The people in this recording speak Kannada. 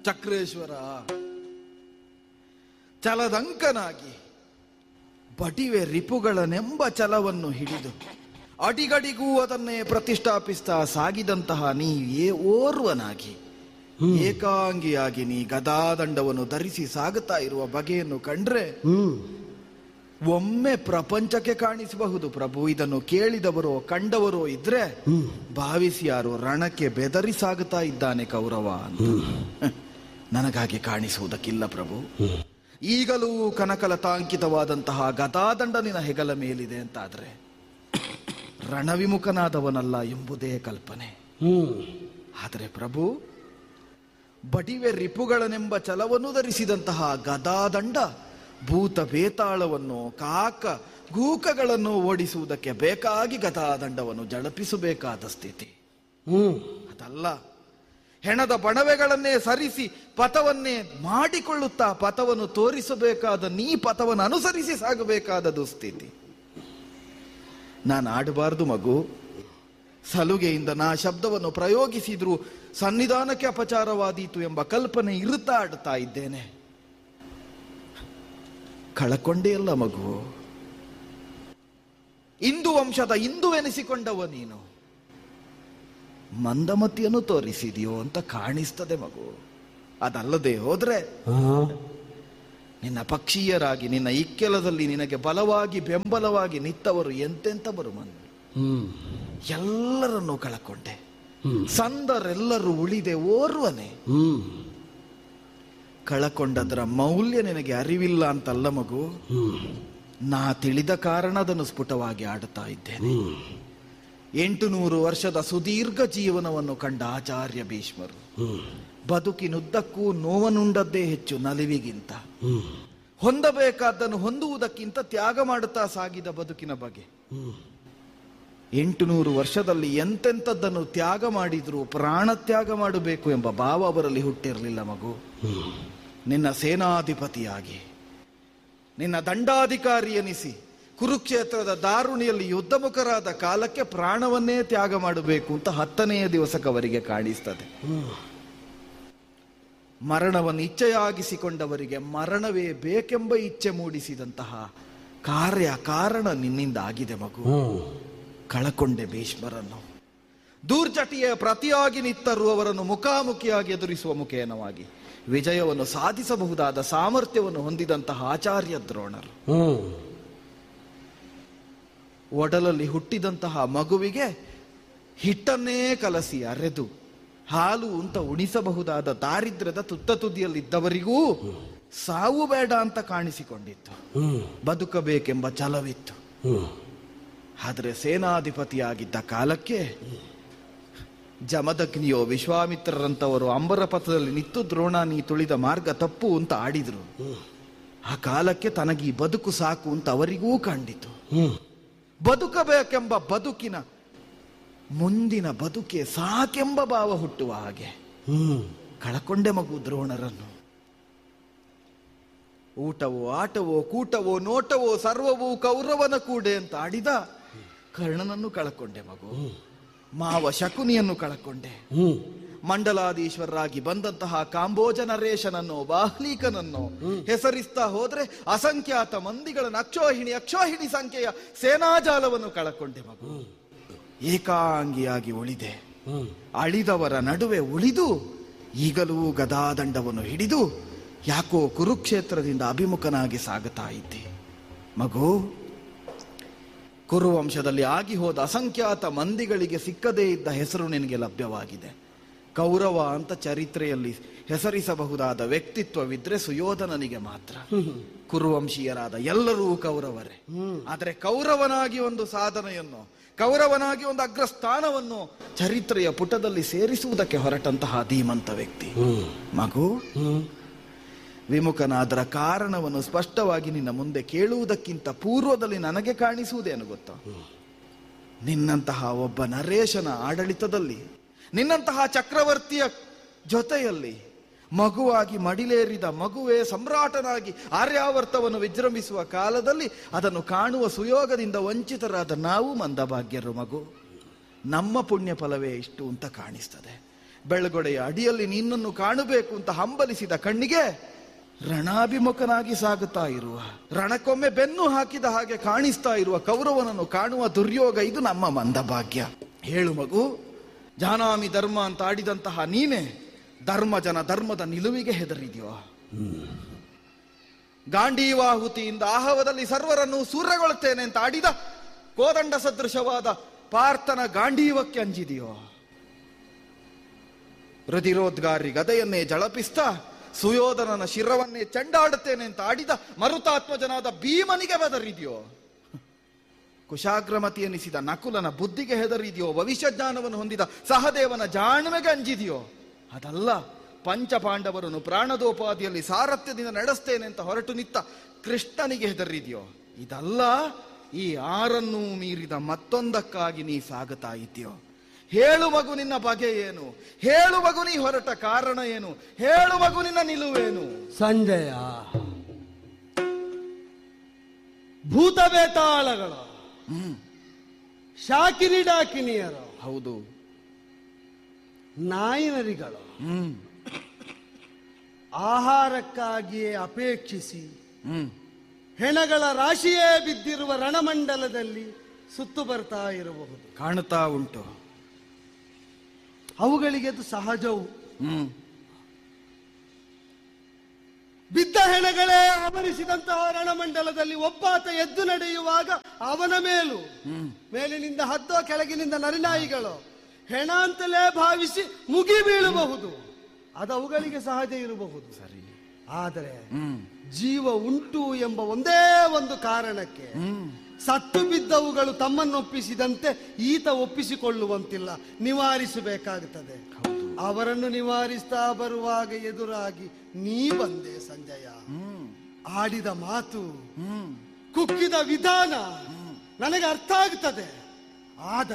ಚಕ್ರೇಶ್ವರ ಚಲದಂಕನಾಗಿ ಬಟಿವೆ ರಿಪುಗಳನೆಂಬ ಛಲವನ್ನು ಹಿಡಿದು ಅಡಿಗಡಿಗೂ ಅದನ್ನೇ ಪ್ರತಿಷ್ಠಾಪಿಸ್ತಾ ಸಾಗಿದಂತಹ ನೀ ಏ ಓರ್ವನಾಗಿ ಏಕಾಂಗಿಯಾಗಿ ನೀ ಗದಾದಂಡವನ್ನು ಧರಿಸಿ ಸಾಗುತ್ತಾ ಇರುವ ಬಗೆಯನ್ನು ಕಂಡ್ರೆ ಹ್ಮ್ ಒಮ್ಮೆ ಪ್ರಪಂಚಕ್ಕೆ ಕಾಣಿಸಬಹುದು ಪ್ರಭು ಇದನ್ನು ಕೇಳಿದವರೋ ಕಂಡವರೋ ಇದ್ರೆ ಹ್ಮ್ ಭಾವಿಸಿ ಯಾರು ರಣಕ್ಕೆ ಬೆದರಿ ಸಾಗುತ್ತಾ ಇದ್ದಾನೆ ಕೌರವ ಅಂತ ನನಗಾಗಿ ಕಾಣಿಸುವುದಕ್ಕಿಲ್ಲ ಪ್ರಭು ಈಗಲೂ ಕನಕಲತಾಂಕಿತವಾದಂತಹ ಗದಾದಂಡ ನಿನ್ನ ಹೆಗಲ ಮೇಲಿದೆ ಅಂತಾದ್ರೆ ರಣವಿಮುಖನಾದವನಲ್ಲ ಎಂಬುದೇ ಕಲ್ಪನೆ ಹ್ಮ್ ಆದರೆ ಪ್ರಭು ಬಡಿವೆ ರಿಪುಗಳನೆಂಬ ಛಲವನ್ನು ಧರಿಸಿದಂತಹ ಗದಾದಂಡ ಭೂತ ಬೇತಾಳವನ್ನು ಕಾಕ ಗೂಕಗಳನ್ನು ಓಡಿಸುವುದಕ್ಕೆ ಬೇಕಾಗಿ ಗದಾದಂಡವನ್ನು ಜಳಪಿಸಬೇಕಾದ ಸ್ಥಿತಿ ಹ್ಮ್ ಅದಲ್ಲ ಹೆಣದ ಬಣವೆಗಳನ್ನೇ ಸರಿಸಿ ಪಥವನ್ನೇ ಮಾಡಿಕೊಳ್ಳುತ್ತಾ ಪಥವನ್ನು ತೋರಿಸಬೇಕಾದ ನೀ ಪಥವನ್ನು ಅನುಸರಿಸಿ ಸಾಗಬೇಕಾದ ದುಸ್ಥಿತಿ ನಾನು ಆಡಬಾರದು ಮಗು ಸಲುಗೆಯಿಂದ ನಾ ಶಬ್ದವನ್ನು ಪ್ರಯೋಗಿಸಿದ್ರು ಸನ್ನಿಧಾನಕ್ಕೆ ಅಪಚಾರವಾದೀತು ಎಂಬ ಕಲ್ಪನೆ ಇರುತ್ತಾ ಆಡ್ತಾ ಇದ್ದೇನೆ ಕಳಕೊಂಡೇ ಅಲ್ಲ ಮಗು ಇಂದು ವಂಶದ ಇಂದುವೆನಿಸಿಕೊಂಡವ ನೀನು ಮಂದಮತಿಯನ್ನು ತೋರಿಸಿದೆಯೋ ಅಂತ ಕಾಣಿಸ್ತದೆ ಮಗು ಅದಲ್ಲದೆ ಹೋದ್ರೆ ಹಾ ನಿನ್ನ ಪಕ್ಷೀಯರಾಗಿ ನಿನ್ನ ಇಕ್ಕೆಲದಲ್ಲಿ ನಿನಗೆ ಬಲವಾಗಿ ಬೆಂಬಲವಾಗಿ ನಿತ್ತವರು ಎಂತೆಂಥವರು ಮನ್ ಹ್ಮ್ ಎಲ್ಲರನ್ನೂ ಕಳಕೊಂಡೆ ಹ್ಮ್ ಸಂದರೆಲ್ಲರೂ ಉಳಿದೆ ಓರ್ವನೆ ಹ್ಮ್ ಕಳಕೊಂಡದರ ಮೌಲ್ಯ ನಿನಗೆ ಅರಿವಿಲ್ಲ ಅಂತಲ್ಲ ಮಗು ಹ್ಮ್ ನಾ ತಿಳಿದ ಕಾರಣ ಅದನ್ನು ಸ್ಫುಟವಾಗಿ ಆಡುತ್ತಾ ಇದ್ದೇನೆ ಹ್ಮ್ ಎಂಟು ನೂರು ವರ್ಷದ ಸುದೀರ್ಘ ಜೀವನವನ್ನು ಕಂಡ ಆಚಾರ್ಯ ಭೀಷ್ಮರು ಹ್ಮ್ ಬದುಕಿನುದ್ದಕ್ಕೂ ನೋವನುಂಡದ್ದೇ ಹೆಚ್ಚು ನಲಿವಿಗಿಂತ ಹ್ಮ್ ಹೊಂದಬೇಕಾದ್ದನ್ನು ಹೊಂದುವುದಕ್ಕಿಂತ ತ್ಯಾಗ ಮಾಡುತ್ತಾ ಸಾಗಿದ ಬದುಕಿನ ಬಗೆ ಹ್ಮ್ ಎಂಟು ನೂರು ವರ್ಷದಲ್ಲಿ ಎಂತೆಂಥದ್ದನ್ನು ತ್ಯಾಗ ಮಾಡಿದ್ರು ಪ್ರಾಣ ತ್ಯಾಗ ಮಾಡಬೇಕು ಎಂಬ ಭಾವ ಅವರಲ್ಲಿ ಹುಟ್ಟಿರಲಿಲ್ಲ ಮಗು ಹ್ಮ್ ನಿನ್ನ ಸೇನಾಧಿಪತಿಯಾಗಿ ನಿನ್ನ ದಂಡಾಧಿಕಾರಿ ಎನಿಸಿ ಕುರುಕ್ಷೇತ್ರದ ದಾರುಣಿಯಲ್ಲಿ ಯುದ್ಧಮುಖರಾದ ಕಾಲಕ್ಕೆ ಪ್ರಾಣವನ್ನೇ ತ್ಯಾಗ ಮಾಡಬೇಕು ಅಂತ ಹತ್ತನೆಯ ದಿವಸಕ್ಕೆ ಅವರಿಗೆ ಕಾಣಿಸ್ತದೆ ಹ್ಮ್ ಮರಣವನ್ನು ಇಚ್ಛೆಯಾಗಿಸಿಕೊಂಡವರಿಗೆ ಮರಣವೇ ಬೇಕೆಂಬ ಇಚ್ಛೆ ಮೂಡಿಸಿದಂತಹ ಕಾರ್ಯ ಕಾರಣ ನಿನ್ನಿಂದ ಆಗಿದೆ ಮಗು ಹ್ಮ್ ಕಳಕೊಂಡೆ ಭೀಷ್ಮರನ್ನು ದೂರ್ಜಟಿಯ ಪ್ರತಿಯಾಗಿ ನಿತ್ತರು ಅವರನ್ನು ಮುಖಾಮುಖಿಯಾಗಿ ಎದುರಿಸುವ ಮುಖೇನವಾಗಿ ವಿಜಯವನ್ನು ಸಾಧಿಸಬಹುದಾದ ಸಾಮರ್ಥ್ಯವನ್ನು ಹೊಂದಿದಂತಹ ಆಚಾರ್ಯ ದ್ರೋಣರು ಹ್ಮ್ ಒಡಲಲ್ಲಿ ಹುಟ್ಟಿದಂತಹ ಮಗುವಿಗೆ ಹಿಟ್ಟನ್ನೇ ಕಲಸಿ ಅರೆದು ಹಾಲು ಅಂತ ಉಣಿಸಬಹುದಾದ ದಾರಿದ್ರ್ಯದ ತುತ್ತ ತುದಿಯಲ್ಲಿದ್ದವರಿಗೂ ಸಾವು ಬೇಡ ಅಂತ ಕಾಣಿಸಿಕೊಂಡಿತ್ತು ಹ್ಮ್ ಬದುಕಬೇಕೆಂಬ ಛಲವಿತ್ತು ಹ್ಮ್ ಆದರೆ ಸೇನಾಧಿಪತಿಯಾಗಿದ್ದ ಕಾಲಕ್ಕೆ ಜಮದಗ್ನಿಯೋ ವಿಶ್ವಾಮಿತ್ರರಂತವರು ಅಂಬರ ಪಥದಲ್ಲಿ ನಿಂತು ದ್ರೋಣ ನೀ ತುಳಿದ ಮಾರ್ಗ ತಪ್ಪು ಅಂತ ಆಡಿದ್ರು ಆ ಕಾಲಕ್ಕೆ ತನಗೀ ಬದುಕು ಸಾಕು ಅಂತ ಅವರಿಗೂ ಕಂಡಿತು ಹ್ಮ್ ಬದುಕಬೇಕೆಂಬ ಬದುಕಿನ ಮುಂದಿನ ಬದುಕೆ ಸಾಕೆಂಬ ಭಾವ ಹುಟ್ಟುವ ಹಾಗೆ ಹ್ಮ್ ಕಳಕೊಂಡೆ ಮಗು ದ್ರೋಣರನ್ನು ಊಟವೋ ಆಟವೋ ಕೂಟವೋ ನೋಟವೋ ಸರ್ವವೂ ಕೌರವನ ಕೂಡೆ ಅಂತ ಆಡಿದ ಕರ್ಣನನ್ನು ಕಳಕೊಂಡೆ ಮಗು ಮಾವ ಶಕುನಿಯನ್ನು ಕಳಕೊಂಡೆ ಹ್ಮ್ ಮಂಡಲಾಧೀಶ್ವರರಾಗಿ ಬಂದಂತಹ ಕಾಂಬೋಜ ನರೇಶನನ್ನು ಬಾಹ್ಲೀಕನನ್ನು ಹೆಸರಿಸ್ತಾ ಹೋದ್ರೆ ಅಸಂಖ್ಯಾತ ಮಂದಿಗಳನ್ನು ಅಕ್ಷೋಹಿಣಿ ಅಕ್ಷೋಹಿಣಿ ಸಂಖ್ಯೆಯ ಸೇನಾಜಾಲವನ್ನು ಕಳಕೊಂಡೆ ಮಗು ಏಕಾಂಗಿಯಾಗಿ ಉಳಿದೆ ಹ್ಮ್ ಅಳಿದವರ ನಡುವೆ ಉಳಿದು ಈಗಲೂ ಗದಾದಂಡವನ್ನು ಹಿಡಿದು ಯಾಕೋ ಕುರುಕ್ಷೇತ್ರದಿಂದ ಅಭಿಮುಖನಾಗಿ ಸಾಗುತ್ತಾ ಇದ್ದೆ ಮಗು ಕುರುವಂಶದಲ್ಲಿ ಆಗಿ ಹೋದ ಅಸಂಖ್ಯಾತ ಮಂದಿಗಳಿಗೆ ಸಿಕ್ಕದೇ ಇದ್ದ ಹೆಸರು ನಿನಗೆ ಲಭ್ಯವಾಗಿದೆ ಕೌರವ ಅಂತ ಚರಿತ್ರೆಯಲ್ಲಿ ಹೆಸರಿಸಬಹುದಾದ ವ್ಯಕ್ತಿತ್ವವಿದ್ರೆ ಸುಯೋಧನನಿಗೆ ಮಾತ್ರ ಕುರುವಂಶೀಯರಾದ ಎಲ್ಲರೂ ಕೌರವರೇ ಆದರೆ ಕೌರವನಾಗಿ ಒಂದು ಸಾಧನೆಯನ್ನು ಕೌರವನಾಗಿ ಒಂದು ಅಗ್ರಸ್ಥಾನವನ್ನು ಚರಿತ್ರೆಯ ಪುಟದಲ್ಲಿ ಸೇರಿಸುವುದಕ್ಕೆ ಹೊರಟಂತಹ ಧೀಮಂತ ವ್ಯಕ್ತಿ ಹ್ಮ್ ಮಗು ಹ್ಮ್ ವಿಮುಖನಾದರ ಕಾರಣವನ್ನು ಸ್ಪಷ್ಟವಾಗಿ ನಿನ್ನ ಮುಂದೆ ಕೇಳುವುದಕ್ಕಿಂತ ಪೂರ್ವದಲ್ಲಿ ನನಗೆ ಕಾಣಿಸುವುದೇನು ಗೊತ್ತಾ ನಿನ್ನಂತಹ ಒಬ್ಬ ನರೇಶನ ಆಡಳಿತದಲ್ಲಿ ನಿನ್ನಂತಹ ಚಕ್ರವರ್ತಿಯ ಜೊತೆಯಲ್ಲಿ ಮಗುವಾಗಿ ಮಡಿಲೇರಿದ ಮಗುವೇ ಸಮ್ರಾಟನಾಗಿ ಆರ್ಯಾವರ್ತವನ್ನು ವಿಜೃಂಭಿಸುವ ಕಾಲದಲ್ಲಿ ಅದನ್ನು ಕಾಣುವ ಸುಯೋಗದಿಂದ ವಂಚಿತರಾದ ನಾವು ಮಂದಭಾಗ್ಯರು ಮಗು ನಮ್ಮ ಪುಣ್ಯ ಫಲವೇ ಇಷ್ಟು ಅಂತ ಕಾಣಿಸ್ತದೆ ಬೆಳಗೊಡೆಯ ಅಡಿಯಲ್ಲಿ ನಿನ್ನನ್ನು ಕಾಣಬೇಕು ಅಂತ ಹಂಬಲಿಸಿದ ಕಣ್ಣಿಗೆ ರಣಾಭಿಮುಖನಾಗಿ ಸಾಗುತ್ತಾ ಇರುವ ರಣಕ್ಕೊಮ್ಮೆ ಬೆನ್ನು ಹಾಕಿದ ಹಾಗೆ ಕಾಣಿಸ್ತಾ ಇರುವ ಕೌರವನನ್ನು ಕಾಣುವ ದುರ್ಯೋಗ ಇದು ನಮ್ಮ ಮಂದಭಾಗ್ಯ ಹೇಳು ಮಗು ಜಾನಾಮಿ ಧರ್ಮ ಅಂತ ಆಡಿದಂತಹ ನೀನೆ ಧರ್ಮ ಜನ ಧರ್ಮದ ನಿಲುವಿಗೆ ಹೆದರಿದ್ಯೋ ಗಾಂಡೀವಾಹುತಿಯಿಂದ ಆಹವದಲ್ಲಿ ಸರ್ವರನ್ನು ಸೂರ್ಯಗೊಳ್ಳುತ್ತೇನೆ ಅಂತ ಆಡಿದ ಕೋದಂಡ ಸದೃಶವಾದ ಪಾರ್ಥನ ಗಾಂಡೀವಕ್ಕೆ ಅಂಜಿದೆಯೋ ಪ್ರತಿರೋದ್ಗಾರಿ ಗದೆಯನ್ನೇ ಜಳಪಿಸ್ತಾ ಸುಯೋಧನನ ಶಿರವನ್ನೇ ಚೆಂಡಾಡುತ್ತೇನೆ ಅಂತ ಆಡಿದ ಮರುತಾತ್ಮಜನಾದ ಭೀಮನಿಗೆ ಬೆದರಿದೆಯೋ ಕುಶಾಗ್ರಮತಿ ಎನಿಸಿದ ನಕುಲನ ಬುದ್ಧಿಗೆ ಹೆದರಿದೆಯೋ ಭವಿಷ್ಯ ಜ್ಞಾನವನ್ನು ಹೊಂದಿದ ಸಹದೇವನ ಜಾಣ್ಮೆಗೆ ಅಂಜಿದೆಯೋ ಅದಲ್ಲ ಪಂಚಪಾಂಡವರನ್ನು ಪ್ರಾಣದೋಪಾದಿಯಲ್ಲಿ ಸಾರಥ್ಯದಿಂದ ನಡೆಸ್ತೇನೆ ಅಂತ ಹೊರಟು ನಿತ್ತ ಕೃಷ್ಣನಿಗೆ ಹೆದರಿದೆಯೋ ಇದಲ್ಲ ಈ ಆರನ್ನೂ ಮೀರಿದ ಮತ್ತೊಂದಕ್ಕಾಗಿ ನೀ ಸಾಗುತ್ತಾ ಇದ್ಯೋ ಹೇಳು ಮಗು ನಿನ್ನ ಬಗೆ ಏನು ಹೇಳು ಮಗು ನೀ ಹೊರಟ ಕಾರಣ ಏನು ಹೇಳು ಮಗು ನಿನ್ನ ನಿಲುವೇನು ಸಂಜಯ ಭೂತ ಬೇತಾಳಗಳು ಹ್ಮ್ ಶಾಕಿನಿ ಡಾಕಿನಿಯರು ಹೌದು ನಾಯಿನರಿಗಳು ಹ್ಮ್ ಆಹಾರಕ್ಕಾಗಿಯೇ ಅಪೇಕ್ಷಿಸಿ ಹ್ಮ್ ಹೆಣಗಳ ರಾಶಿಯೇ ಬಿದ್ದಿರುವ ರಣಮಂಡಲದಲ್ಲಿ ಸುತ್ತು ಬರ್ತಾ ಇರಬಹುದು ಕಾಣುತ್ತಾ ಉಂಟು ಅವುಗಳಿಗೆ ಅದು ಸಹಜವು ಹ್ಮ್ ಬಿದ್ದ ಹೆಣಗಳೇ ಆವರಿಸಿದಂತಹ ರಣಮಂಡಲದಲ್ಲಿ ಒಬ್ಬಾತ ಎದ್ದು ನಡೆಯುವಾಗ ಅವನ ಮೇಲೂ ಹ್ಮ್ ಮೇಲಿನಿಂದ ಹದ್ದೋ ಕೆಳಗಿನಿಂದ ನರಿನಾಯಿಗಳು ಹೆಣ ಅಂತಲೇ ಭಾವಿಸಿ ಮುಗಿ ಬೀಳಬಹುದು ಅದು ಅವುಗಳಿಗೆ ಸಹಜ ಇರಬಹುದು ಸರಿ ಆದರೆ ಹ್ಮ್ ಜೀವ ಉಂಟು ಎಂಬ ಒಂದೇ ಒಂದು ಕಾರಣಕ್ಕೆ ಹ್ಮ್ ಸತ್ತು ಬಿದ್ದವುಗಳು ತಮ್ಮನ್ನೊಪ್ಪಿಸಿದಂತೆ ಈತ ಒಪ್ಪಿಸಿಕೊಳ್ಳುವಂತಿಲ್ಲ ನಿವಾರಿಸಬೇಕಾಗುತ್ತದೆ ಹೌದು ಅವರನ್ನು ನಿವಾರಿಸ್ತಾ ಬರುವಾಗ ಎದುರಾಗಿ ನೀ ಬಂದೆ ಸಂಜಯ ಹ್ಮ್ ಆಡಿದ ಮಾತು ಹ್ಮ್ ಕುಕ್ಕಿದ ವಿಧಾನ ನನಗೆ ಅರ್ಥ ಆಗ್ತದೆ ಆದರೆ